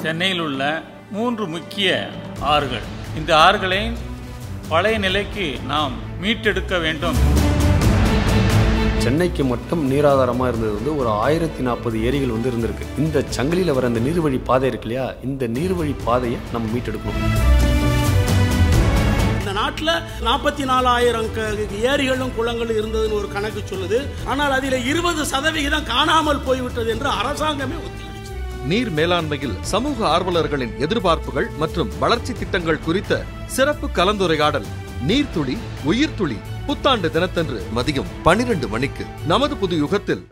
சென்னையில் உள்ள மூன்று முக்கிய ஆறுகள் இந்த ஆறுகளை பழைய நிலைக்கு நாம் மீட்டெடுக்க வேண்டும் சென்னைக்கு மட்டும் நீராதாரமாக இருந்தது வந்து ஒரு ஆயிரத்தி நாற்பது ஏரிகள் வந்து இருந்திருக்கு இந்த சங்கிலியில் வர அந்த நீர்வழி பாதை இருக்கு இல்லையா இந்த நீர்வழி பாதையை நம்ம மீட்டெடுக்கணும் இந்த நாட்டில் நாற்பத்தி நாலாயிரம் ஏரிகளும் குளங்களும் இருந்ததுன்னு ஒரு கணக்கு சொல்லுது ஆனால் அதில் இருபது சதவிகிதம் காணாமல் போய்விட்டது என்று அரசாங்கமே ஒத்துழைச்சு நீர் மேலாண்மையில் சமூக ஆர்வலர்களின் எதிர்பார்ப்புகள் மற்றும் வளர்ச்சி திட்டங்கள் குறித்த சிறப்பு கலந்துரையாடல் நீர்த்துளி உயிர்த்துளி புத்தாண்டு தினத்தன்று மதியம் பனிரெண்டு மணிக்கு நமது புது யுகத்தில்